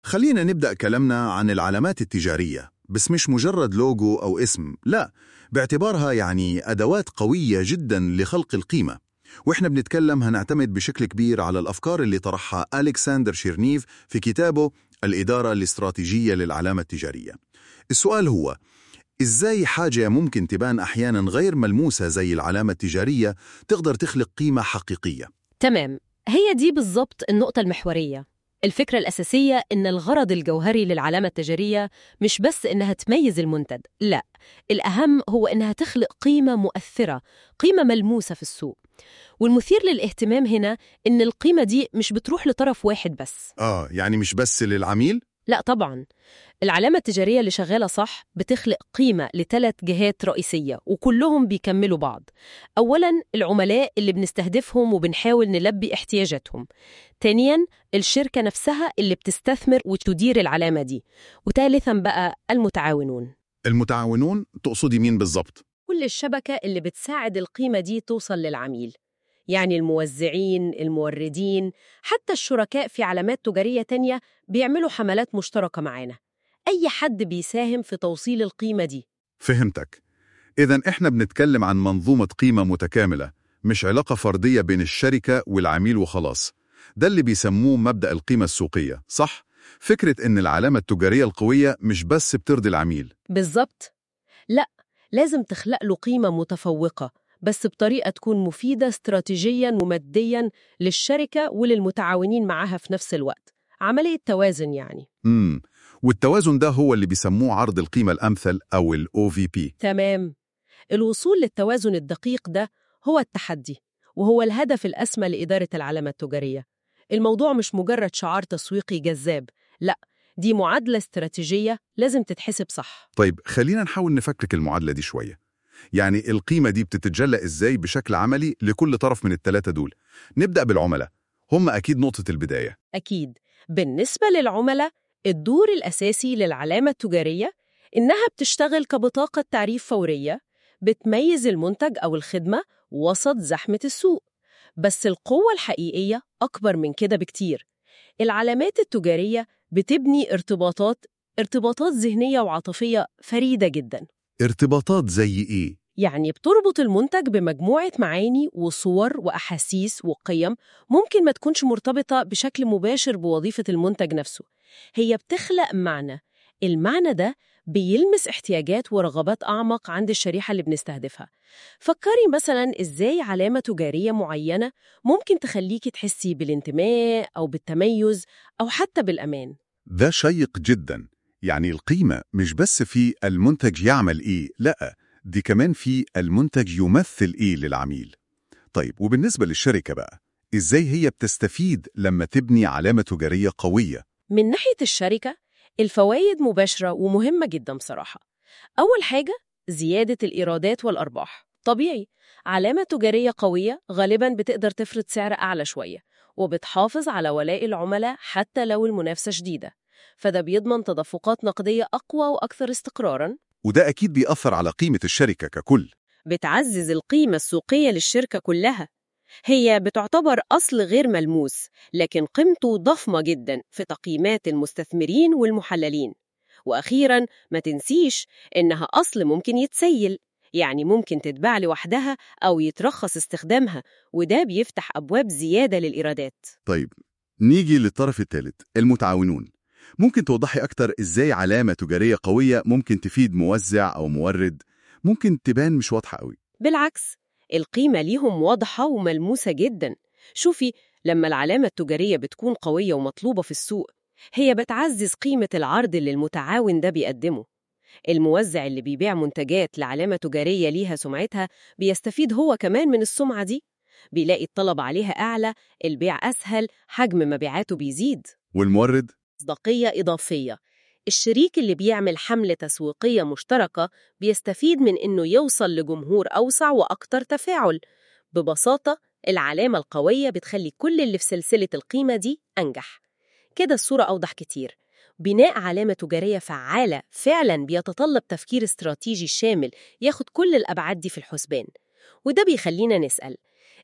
خلينا نبدأ كلامنا عن العلامات التجارية بس مش مجرد لوجو أو اسم لا باعتبارها يعني أدوات قوية جدا لخلق القيمة وإحنا بنتكلم هنعتمد بشكل كبير على الأفكار اللي طرحها ألكسندر شيرنيف في كتابه الإدارة الاستراتيجية للعلامة التجارية السؤال هو إزاي حاجة ممكن تبان أحيانا غير ملموسة زي العلامة التجارية تقدر تخلق قيمة حقيقية تمام هي دي بالظبط النقطة المحورية الفكرة الأساسية إن الغرض الجوهري للعلامة التجارية مش بس إنها تميز المنتج لا الأهم هو إنها تخلق قيمة مؤثرة قيمة ملموسة في السوق والمثير للاهتمام هنا إن القيمة دي مش بتروح لطرف واحد بس آه يعني مش بس للعميل لا طبعا العلامة التجارية اللي شغالة صح بتخلق قيمة لثلاث جهات رئيسية وكلهم بيكملوا بعض أولا العملاء اللي بنستهدفهم وبنحاول نلبي احتياجاتهم ثانيا الشركة نفسها اللي بتستثمر وتدير العلامة دي وثالثا بقى المتعاونون المتعاونون تقصدي مين بالظبط؟ كل الشبكة اللي بتساعد القيمة دي توصل للعميل يعني الموزعين، الموردين، حتى الشركاء في علامات تجارية تانية بيعملوا حملات مشتركة معانا أي حد بيساهم في توصيل القيمة دي فهمتك إذا إحنا بنتكلم عن منظومة قيمة متكاملة مش علاقة فردية بين الشركة والعميل وخلاص ده اللي بيسموه مبدأ القيمة السوقية صح؟ فكرة إن العلامة التجارية القوية مش بس بترضي العميل بالظبط لا لازم تخلق له قيمة متفوقة بس بطريقة تكون مفيدة استراتيجياً ومادياً للشركة وللمتعاونين معاها في نفس الوقت عملية توازن يعني امم والتوازن ده هو اللي بيسموه عرض القيمة الأمثل أو ال OVP تمام الوصول للتوازن الدقيق ده هو التحدي وهو الهدف الأسمى لإدارة العلامة التجارية الموضوع مش مجرد شعار تسويقي جذاب لا دي معادلة استراتيجية لازم تتحسب صح طيب خلينا نحاول نفكك المعادلة دي شوية يعني القيمة دي بتتجلى إزاي بشكل عملي لكل طرف من الثلاثة دول نبدأ بالعملاء هم أكيد نقطة البداية أكيد بالنسبة للعملاء الدور الأساسي للعلامة التجارية إنها بتشتغل كبطاقة تعريف فورية بتميز المنتج أو الخدمة وسط زحمة السوق بس القوة الحقيقية أكبر من كده بكتير العلامات التجارية بتبني ارتباطات ارتباطات ذهنية وعاطفية فريدة جدا ارتباطات زي إيه؟ يعني بتربط المنتج بمجموعة معاني وصور وأحاسيس وقيم ممكن ما تكونش مرتبطة بشكل مباشر بوظيفة المنتج نفسه هي بتخلق معنى المعنى ده بيلمس احتياجات ورغبات أعمق عند الشريحة اللي بنستهدفها فكري مثلا إزاي علامة تجارية معينة ممكن تخليكي تحسي بالانتماء أو بالتميز أو حتى بالأمان ده شيق جدا يعني القيمة مش بس في المنتج يعمل إيه لأ دي كمان في المنتج يمثل إيه للعميل طيب وبالنسبة للشركة بقى إزاي هي بتستفيد لما تبني علامة تجارية قوية من ناحية الشركة الفوائد مباشرة ومهمة جدا بصراحة أول حاجة زيادة الإيرادات والأرباح طبيعي علامة تجارية قوية غالبا بتقدر تفرض سعر أعلى شوية وبتحافظ على ولاء العملاء حتى لو المنافسة شديدة فده بيضمن تدفقات نقدية أقوى وأكثر استقراراً وده أكيد بيأثر على قيمة الشركة ككل بتعزز القيمة السوقية للشركة كلها هي بتعتبر أصل غير ملموس لكن قيمته ضخمة جدا في تقييمات المستثمرين والمحللين وأخيرا ما تنسيش إنها أصل ممكن يتسيل يعني ممكن تتباع لوحدها أو يترخص استخدامها وده بيفتح أبواب زيادة للإيرادات طيب نيجي للطرف الثالث المتعاونون ممكن توضحي أكتر إزاي علامة تجارية قوية ممكن تفيد موزع أو مورد ممكن تبان مش واضحة قوي بالعكس القيمة ليهم واضحة وملموسة جدا شوفي لما العلامة التجارية بتكون قوية ومطلوبة في السوق هي بتعزز قيمة العرض اللي المتعاون ده بيقدمه الموزع اللي بيبيع منتجات لعلامة تجارية ليها سمعتها بيستفيد هو كمان من السمعة دي بيلاقي الطلب عليها أعلى البيع أسهل حجم مبيعاته بيزيد والمورد مصداقية إضافية الشريك اللي بيعمل حملة تسويقية مشتركة بيستفيد من إنه يوصل لجمهور أوسع وأكتر تفاعل ببساطة العلامة القوية بتخلي كل اللي في سلسلة القيمة دي أنجح كده الصورة أوضح كتير بناء علامة تجارية فعالة فعلا بيتطلب تفكير استراتيجي شامل ياخد كل الأبعاد دي في الحسبان وده بيخلينا نسأل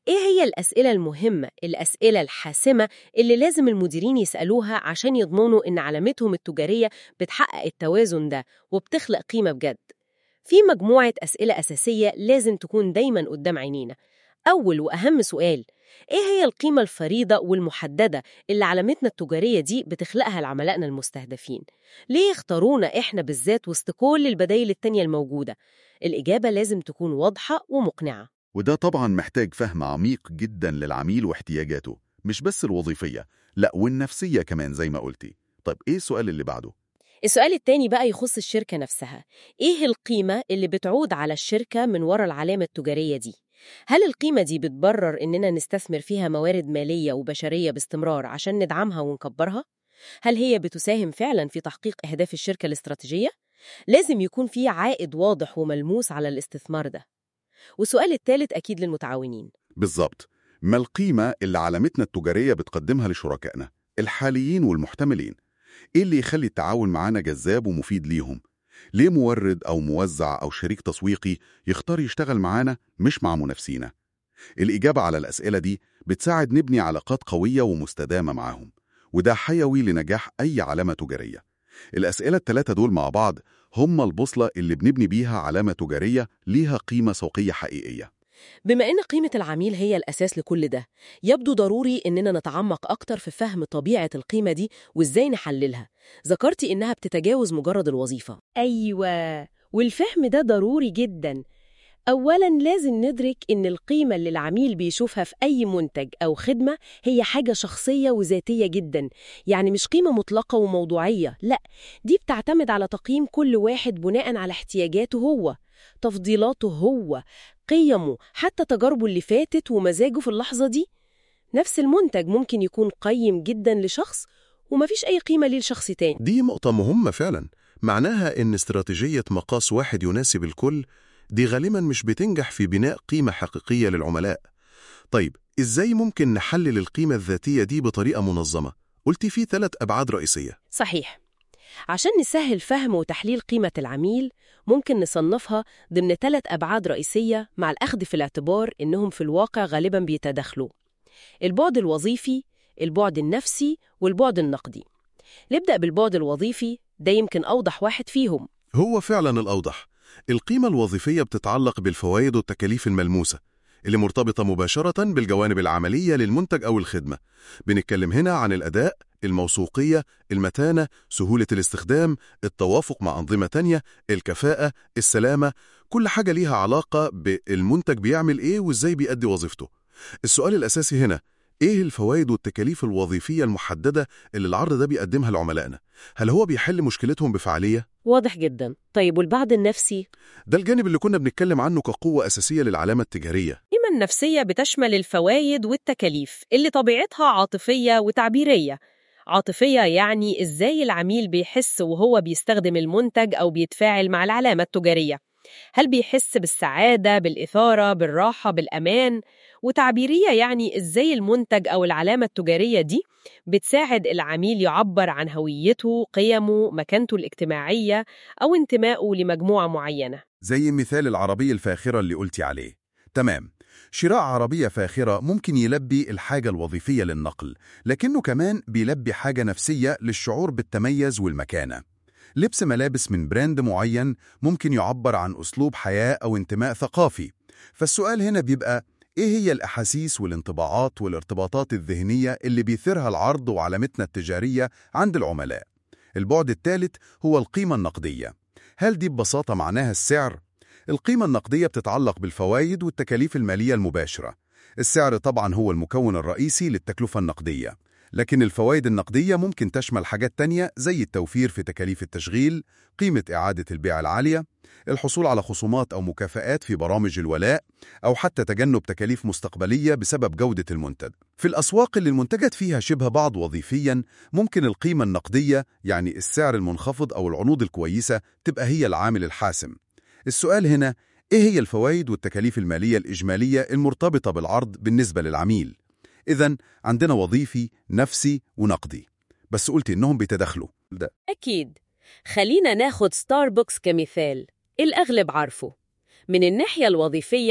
إيه هي الأسئلة المهمة، الأسئلة الحاسمة اللي لازم المديرين يسألوها عشان يضمنوا إن علامتهم التجارية بتحقق التوازن ده وبتخلق قيمة بجد؟ في مجموعة أسئلة أساسية لازم تكون دايماً قدام عينينا. أول وأهم سؤال إيه هي القيمة الفريدة والمحددة اللي علامتنا التجارية دي بتخلقها لعملائنا المستهدفين؟ ليه اختارونا إحنا بالذات وسط كل البدايل التانية الموجودة؟ الإجابة لازم تكون واضحة ومقنعة وده طبعا محتاج فهم عميق جدا للعميل واحتياجاته مش بس الوظيفية لا والنفسية كمان زي ما قلتي طيب ايه السؤال اللي بعده؟ السؤال التاني بقى يخص الشركة نفسها إيه القيمة اللي بتعود على الشركة من وراء العلامة التجارية دي؟ هل القيمة دي بتبرر إننا نستثمر فيها موارد مالية وبشرية باستمرار عشان ندعمها ونكبرها؟ هل هي بتساهم فعلا في تحقيق أهداف الشركة الاستراتيجية؟ لازم يكون في عائد واضح وملموس على الاستثمار ده والسؤال الثالث أكيد للمتعاونين بالظبط ما القيمة اللي علامتنا التجارية بتقدمها لشركائنا الحاليين والمحتملين ايه اللي يخلي التعاون معانا جذاب ومفيد ليهم ليه مورد أو موزع أو شريك تسويقي يختار يشتغل معانا مش مع منافسينا الإجابة على الأسئلة دي بتساعد نبني علاقات قوية ومستدامة معاهم وده حيوي لنجاح أي علامة تجارية الأسئلة الثلاثة دول مع بعض هم البوصلة اللي بنبني بيها علامة تجارية ليها قيمة سوقية حقيقية بما إن قيمة العميل هي الأساس لكل ده يبدو ضروري إننا نتعمق أكتر في فهم طبيعة القيمة دي وإزاي نحللها ذكرتي إنها بتتجاوز مجرد الوظيفة أيوة والفهم ده ضروري جدا أولاً لازم ندرك إن القيمة اللي العميل بيشوفها في أي منتج أو خدمة هي حاجة شخصية وذاتية جدا يعني مش قيمة مطلقة وموضوعية لا دي بتعتمد على تقييم كل واحد بناء على احتياجاته هو تفضيلاته هو قيمه حتى تجاربه اللي فاتت ومزاجه في اللحظة دي نفس المنتج ممكن يكون قيم جدا لشخص ومفيش أي قيمة ليه لشخص تاني دي نقطة مهمة فعلا معناها إن استراتيجية مقاس واحد يناسب الكل دي غالبا مش بتنجح في بناء قيمة حقيقية للعملاء طيب إزاي ممكن نحلل القيمة الذاتية دي بطريقة منظمة؟ قلتي في ثلاث أبعاد رئيسية صحيح عشان نسهل فهم وتحليل قيمة العميل ممكن نصنفها ضمن ثلاث أبعاد رئيسية مع الأخذ في الاعتبار إنهم في الواقع غالبا بيتداخلوا البعد الوظيفي البعد النفسي والبعد النقدي نبدأ بالبعد الوظيفي ده يمكن أوضح واحد فيهم هو فعلا الأوضح القيمة الوظيفية بتتعلق بالفوائد والتكاليف الملموسة اللي مرتبطة مباشرة بالجوانب العملية للمنتج أو الخدمة بنتكلم هنا عن الأداء، الموثوقية، المتانة، سهولة الاستخدام، التوافق مع أنظمة تانية، الكفاءة، السلامة كل حاجة ليها علاقة بالمنتج بيعمل إيه وإزاي بيأدي وظيفته السؤال الأساسي هنا إيه الفوائد والتكاليف الوظيفية المحددة اللي العرض ده بيقدمها لعملائنا؟ هل هو بيحل مشكلتهم بفعالية؟ واضح جدا طيب والبعد النفسي؟ ده الجانب اللي كنا بنتكلم عنه كقوة أساسية للعلامة التجارية القيمة النفسية بتشمل الفوايد والتكاليف اللي طبيعتها عاطفية وتعبيرية عاطفية يعني إزاي العميل بيحس وهو بيستخدم المنتج أو بيتفاعل مع العلامة التجارية هل بيحس بالسعادة، بالإثارة، بالراحة، بالأمان؟ وتعبيرية يعني إزاي المنتج أو العلامة التجارية دي بتساعد العميل يعبر عن هويته، قيمه، مكانته الاجتماعية أو انتمائه لمجموعة معينة زي مثال العربية الفاخرة اللي قلتي عليه تمام شراء عربية فاخرة ممكن يلبي الحاجة الوظيفية للنقل لكنه كمان بيلبي حاجة نفسية للشعور بالتميز والمكانة لبس ملابس من براند معين ممكن يعبر عن أسلوب حياة أو انتماء ثقافي فالسؤال هنا بيبقى إيه هي الأحاسيس والانطباعات والارتباطات الذهنية اللي بيثيرها العرض وعلامتنا التجارية عند العملاء؟ البعد الثالث هو القيمة النقدية هل دي ببساطة معناها السعر؟ القيمة النقدية بتتعلق بالفوائد والتكاليف المالية المباشرة السعر طبعا هو المكون الرئيسي للتكلفة النقدية لكن الفوائد النقدية ممكن تشمل حاجات تانية زي التوفير في تكاليف التشغيل، قيمة إعادة البيع العالية، الحصول على خصومات أو مكافآت في برامج الولاء، أو حتى تجنب تكاليف مستقبلية بسبب جودة المنتج. في الأسواق اللي المنتجات فيها شبه بعض وظيفياً، ممكن القيمة النقدية يعني السعر المنخفض أو العروض الكويسة تبقى هي العامل الحاسم. السؤال هنا إيه هي الفوائد والتكاليف المالية الإجمالية المرتبطة بالعرض بالنسبة للعميل؟ إذا عندنا وظيفي، نفسي ونقدي. بس قلت إنهم بيتداخلوا. ده أكيد خلينا ناخد ستاربكس كمثال الأغلب عارفه من الناحية الوظيفية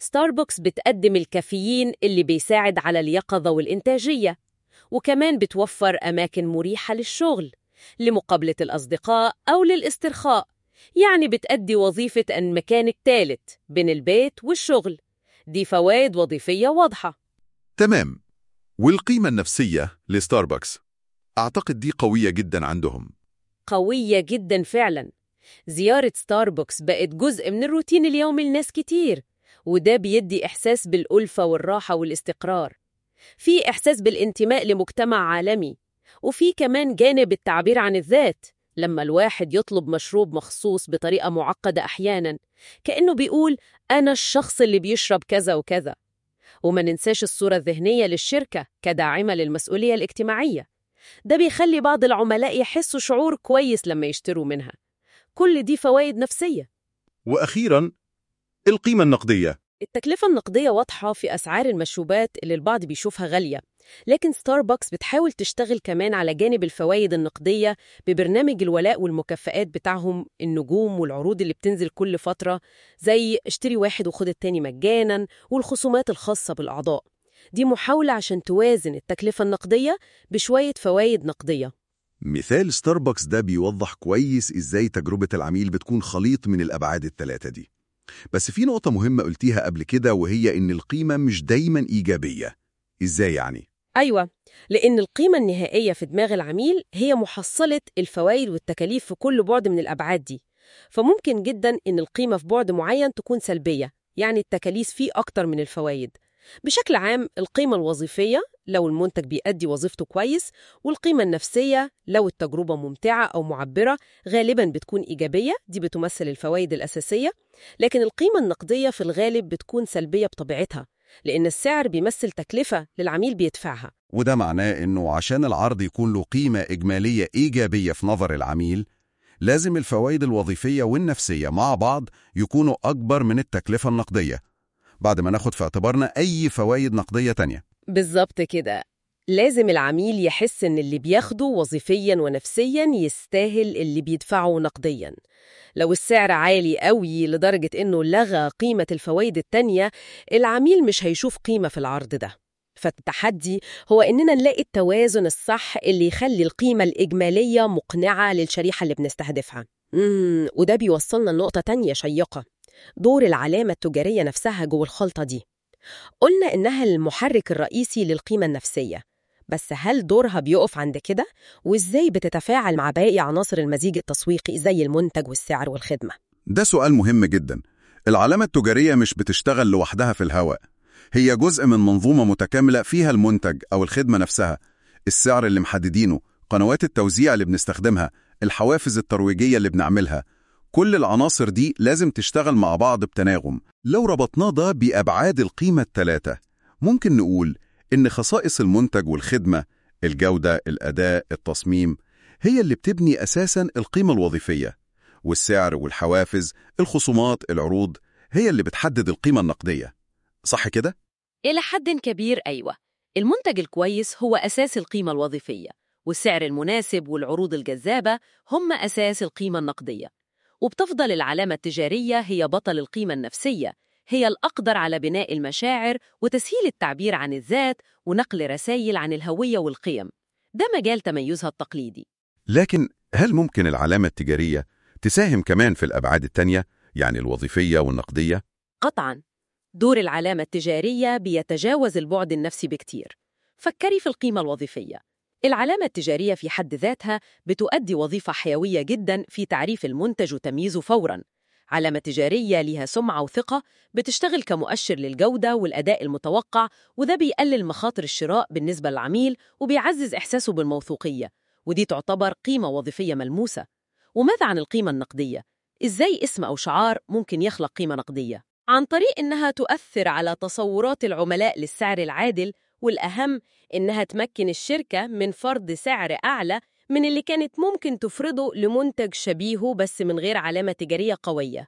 ستاربكس بتقدم الكافيين اللي بيساعد على اليقظة والإنتاجية وكمان بتوفر أماكن مريحة للشغل لمقابلة الأصدقاء أو للاسترخاء يعني بتأدي وظيفة المكان الثالث بين البيت والشغل دي فوائد وظيفية واضحة تمام والقيمة النفسية لستاربكس أعتقد دي قوية جدا عندهم قوية جدا فعلا زيارة ستاربكس بقت جزء من الروتين اليومي لناس كتير وده بيدي إحساس بالألفة والراحة والاستقرار في إحساس بالانتماء لمجتمع عالمي وفي كمان جانب التعبير عن الذات لما الواحد يطلب مشروب مخصوص بطريقة معقدة أحيانا كأنه بيقول أنا الشخص اللي بيشرب كذا وكذا وما ننساش الصورة الذهنية للشركة كداعمة للمسؤولية الاجتماعية ده بيخلي بعض العملاء يحسوا شعور كويس لما يشتروا منها كل دي فوائد نفسية وأخيرا القيمة النقدية التكلفة النقدية واضحة في أسعار المشروبات اللي البعض بيشوفها غالية لكن ستاربكس بتحاول تشتغل كمان على جانب الفوائد النقدية ببرنامج الولاء والمكافآت بتاعهم النجوم والعروض اللي بتنزل كل فترة زي اشتري واحد وخد التاني مجانا والخصومات الخاصة بالأعضاء دي محاولة عشان توازن التكلفة النقدية بشوية فوائد نقدية مثال ستاربكس ده بيوضح كويس إزاي تجربة العميل بتكون خليط من الأبعاد الثلاثة دي بس في نقطة مهمة قلتيها قبل كده وهي إن القيمة مش دايما إيجابية إزاي يعني؟ أيوة لأن القيمة النهائية في دماغ العميل هي محصلة الفوائد والتكاليف في كل بعد من الأبعاد دي فممكن جدا إن القيمة في بعد معين تكون سلبية يعني التكاليف فيه أكتر من الفوائد بشكل عام القيمة الوظيفية لو المنتج بيأدي وظيفته كويس والقيمة النفسية لو التجربة ممتعة أو معبرة غالباً بتكون إيجابية دي بتمثل الفوائد الأساسية لكن القيمة النقدية في الغالب بتكون سلبية بطبيعتها لأن السعر بيمثل تكلفة للعميل بيدفعها وده معناه إنه عشان العرض يكون له قيمة إجمالية إيجابية في نظر العميل لازم الفوائد الوظيفية والنفسية مع بعض يكونوا أكبر من التكلفة النقدية بعد ما ناخد في اعتبارنا أي فوائد نقدية تانية بالظبط كده لازم العميل يحس إن اللي بياخده وظيفياً ونفسياً يستاهل اللي بيدفعه نقدياً لو السعر عالي قوي لدرجة إنه لغى قيمة الفوائد التانية العميل مش هيشوف قيمة في العرض ده فالتحدي هو إننا نلاقي التوازن الصح اللي يخلي القيمة الإجمالية مقنعة للشريحة اللي بنستهدفها مم وده بيوصلنا لنقطة تانية شيقة دور العلامة التجارية نفسها جوه الخلطة دي قلنا إنها المحرك الرئيسي للقيمة النفسية بس هل دورها بيقف عند كده؟ وإزاي بتتفاعل مع باقي عناصر المزيج التسويقي زي المنتج والسعر والخدمة؟ ده سؤال مهم جدا العلامة التجارية مش بتشتغل لوحدها في الهواء هي جزء من منظومة متكاملة فيها المنتج أو الخدمة نفسها السعر اللي محددينه قنوات التوزيع اللي بنستخدمها الحوافز الترويجية اللي بنعملها كل العناصر دي لازم تشتغل مع بعض بتناغم لو ربطنا ده بأبعاد القيمة الثلاثة ممكن نقول إن خصائص المنتج والخدمة الجودة، الأداء، التصميم هي اللي بتبني أساساً القيمة الوظيفية والسعر والحوافز، الخصومات، العروض هي اللي بتحدد القيمة النقدية صح كده؟ إلى حد كبير أيوة المنتج الكويس هو أساس القيمة الوظيفية والسعر المناسب والعروض الجذابة هم أساس القيمة النقدية وبتفضل العلامة التجارية هي بطل القيمة النفسية هي الأقدر على بناء المشاعر وتسهيل التعبير عن الذات ونقل رسائل عن الهوية والقيم ده مجال تميزها التقليدي لكن هل ممكن العلامة التجارية تساهم كمان في الأبعاد التانية يعني الوظيفية والنقدية؟ قطعاً دور العلامة التجارية بيتجاوز البعد النفسي بكتير فكري في القيمة الوظيفية العلامة التجارية في حد ذاتها بتؤدي وظيفة حيوية جدا في تعريف المنتج وتمييزه فوراً علامة تجارية لها سمعة وثقة بتشتغل كمؤشر للجودة والأداء المتوقع وده بيقلل مخاطر الشراء بالنسبة للعميل وبيعزز إحساسه بالموثوقية ودي تعتبر قيمة وظيفية ملموسة وماذا عن القيمة النقدية؟ إزاي اسم أو شعار ممكن يخلق قيمة نقدية؟ عن طريق إنها تؤثر على تصورات العملاء للسعر العادل والأهم إنها تمكن الشركة من فرض سعر أعلى من اللي كانت ممكن تفرضه لمنتج شبيهه بس من غير علامة تجارية قوية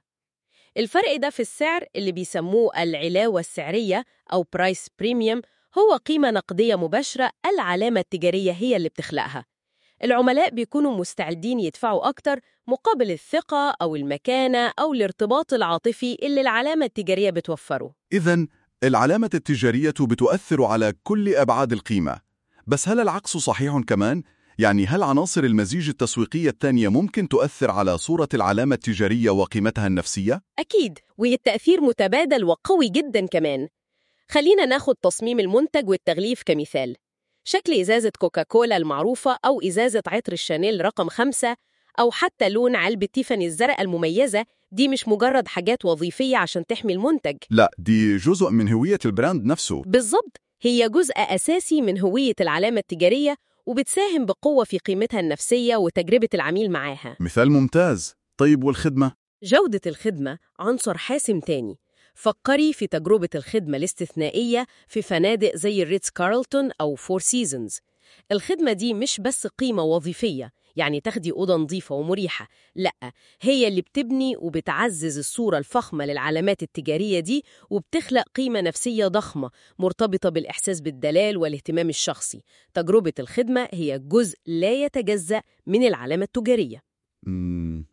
الفرق ده في السعر اللي بيسموه العلاوة السعرية أو برايس بريميوم هو قيمة نقدية مباشرة العلامة التجارية هي اللي بتخلقها العملاء بيكونوا مستعدين يدفعوا أكتر مقابل الثقة أو المكانة أو الارتباط العاطفي اللي العلامة التجارية بتوفره إذا العلامة التجارية بتؤثر على كل أبعاد القيمة بس هل العكس صحيح كمان؟ يعني هل عناصر المزيج التسويقية الثانية ممكن تؤثر على صورة العلامة التجارية وقيمتها النفسية؟ أكيد والتأثير متبادل وقوي جدا كمان خلينا ناخد تصميم المنتج والتغليف كمثال شكل إزازة كوكاكولا المعروفة أو إزازة عطر الشانيل رقم خمسة أو حتى لون علبة تيفاني الزرقاء المميزة دي مش مجرد حاجات وظيفية عشان تحمي المنتج لا دي جزء من هوية البراند نفسه بالظبط هي جزء أساسي من هوية العلامة التجارية وبتساهم بقوة في قيمتها النفسية وتجربة العميل معاها مثال ممتاز طيب والخدمة؟ جودة الخدمة عنصر حاسم تاني فكري في تجربة الخدمة الاستثنائية في فنادق زي الريتز كارلتون أو فور سيزونز الخدمة دي مش بس قيمة وظيفية يعني تاخدي أوضة نظيفة ومريحة لأ هي اللي بتبني وبتعزز الصورة الفخمة للعلامات التجارية دي وبتخلق قيمة نفسية ضخمة مرتبطة بالإحساس بالدلال والاهتمام الشخصي تجربة الخدمة هي جزء لا يتجزأ من العلامة التجارية مم.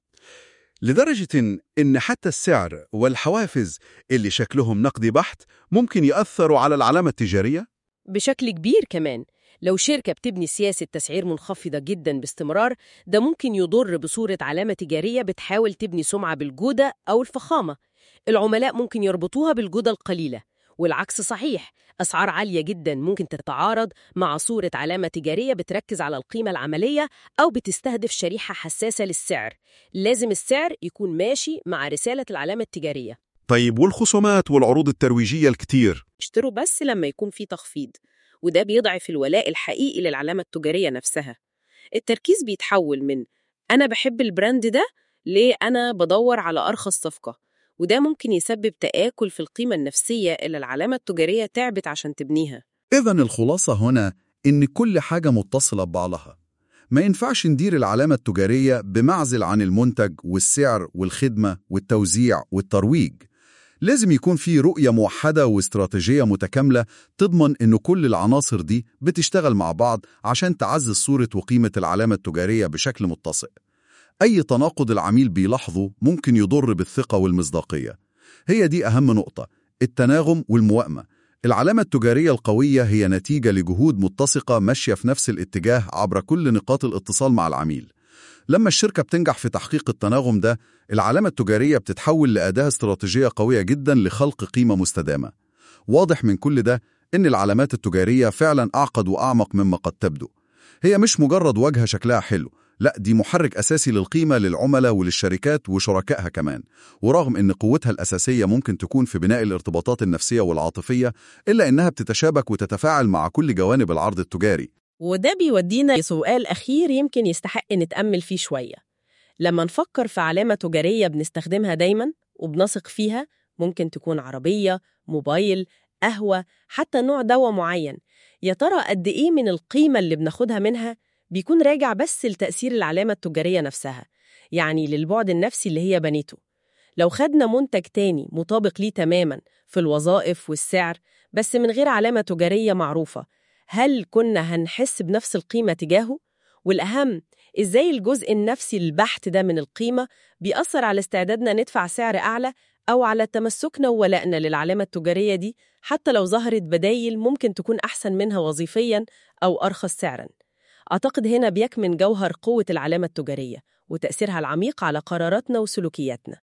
لدرجة إن حتى السعر والحوافز اللي شكلهم نقدي بحت ممكن يأثروا على العلامة التجارية؟ بشكل كبير كمان لو شركة بتبني سياسة تسعير منخفضة جدا باستمرار ده ممكن يضر بصورة علامة تجارية بتحاول تبني سمعة بالجودة أو الفخامة العملاء ممكن يربطوها بالجودة القليلة والعكس صحيح أسعار عالية جدا ممكن تتعارض مع صورة علامة تجارية بتركز على القيمة العملية أو بتستهدف شريحة حساسة للسعر لازم السعر يكون ماشي مع رسالة العلامة التجارية طيب والخصومات والعروض الترويجية الكتير اشتروا بس لما يكون في تخفيض وده بيضعف الولاء الحقيقي للعلامة التجارية نفسها التركيز بيتحول من أنا بحب البراند ده ليه أنا بدور على أرخص صفقة وده ممكن يسبب تآكل في القيمة النفسية اللي العلامة التجارية تعبت عشان تبنيها إذا الخلاصة هنا إن كل حاجة متصلة ببعضها ما ينفعش ندير العلامة التجارية بمعزل عن المنتج والسعر والخدمة والتوزيع والترويج لازم يكون في رؤية موحدة واستراتيجية متكاملة تضمن إن كل العناصر دي بتشتغل مع بعض عشان تعزز صورة وقيمة العلامة التجارية بشكل متصل أي تناقض العميل بيلاحظه ممكن يضر بالثقة والمصداقية هي دي أهم نقطة التناغم والموائمة العلامة التجارية القوية هي نتيجة لجهود متسقة ماشية في نفس الاتجاه عبر كل نقاط الاتصال مع العميل لما الشركة بتنجح في تحقيق التناغم ده العلامة التجارية بتتحول لأداة استراتيجية قوية جدا لخلق قيمة مستدامة واضح من كل ده إن العلامات التجارية فعلا أعقد وأعمق مما قد تبدو هي مش مجرد واجهة شكلها حلو لا دي محرك أساسي للقيمة للعملاء وللشركات وشركائها كمان ورغم أن قوتها الأساسية ممكن تكون في بناء الارتباطات النفسية والعاطفية إلا أنها بتتشابك وتتفاعل مع كل جوانب العرض التجاري وده بيودينا لسؤال أخير يمكن يستحق نتأمل فيه شوية لما نفكر في علامة تجارية بنستخدمها دايما وبنثق فيها ممكن تكون عربية، موبايل، قهوة، حتى نوع دواء معين يا ترى قد إيه من القيمة اللي بناخدها منها بيكون راجع بس لتأثير العلامة التجارية نفسها يعني للبعد النفسي اللي هي بنيته لو خدنا منتج تاني مطابق ليه تماما في الوظائف والسعر بس من غير علامة تجارية معروفة هل كنا هنحس بنفس القيمة تجاهه؟ والأهم إزاي الجزء النفسي البحت ده من القيمة بيأثر على استعدادنا ندفع سعر أعلى أو على تمسكنا وولائنا للعلامة التجارية دي حتى لو ظهرت بدايل ممكن تكون أحسن منها وظيفياً أو أرخص سعراً أعتقد هنا بيكمن جوهر قوة العلامة التجارية وتأثيرها العميق على قراراتنا وسلوكياتنا